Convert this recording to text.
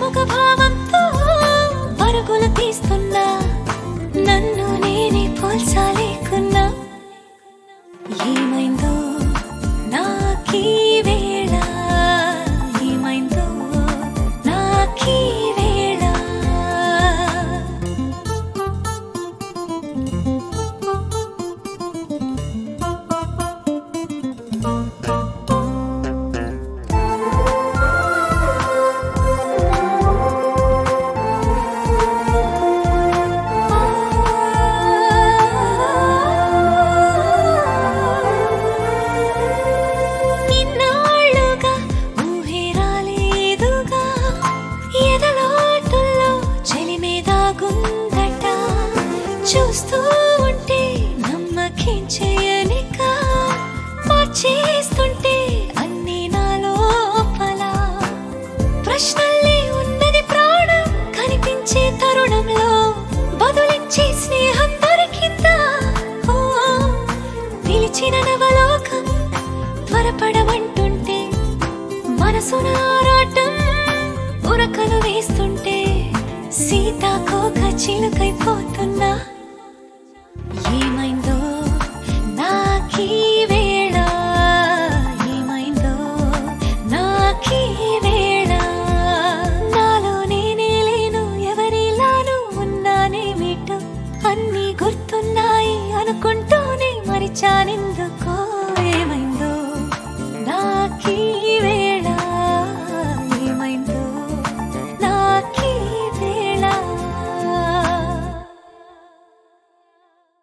ముఖ భావంతో పరుగులు తీస్తున్నా నన్ను నేనే పోల్చాలేకున్నా ఏమైందో నాకీ వేళ ఏమైందో నాకీ వేళ ఇన్నాళ్ళుగా ఊహే రాలేదుగా ఎదలోటుల్లో చెలిమే దాగుందట చూస్తూ ఉంటే నమ్మకించేయనిక చేస్తుంటే అన్ని నా లోపల ప్రశ్నల్లే ఉన్నది ప్రాణం కనిపించే తరుణంలో బదులిచ్చే స్నేహం దొరికిందా ఓ, పిలిచిన నవలోకం త్వరపడమంటుంటే మనసున ఆరాటం ఉరకలు వేస్తుంటే సీతాకోక చిలుకైపోతున్నా ఏమైందో నాకీ వేళ ఏమైందో నాకీ వేళ నాలో నేనే లేను ఎవరిలాను ఉన్నానేమిటో అన్నీ గుర్తున్నాయి అనుకుంటూనే మరిచానెందుకు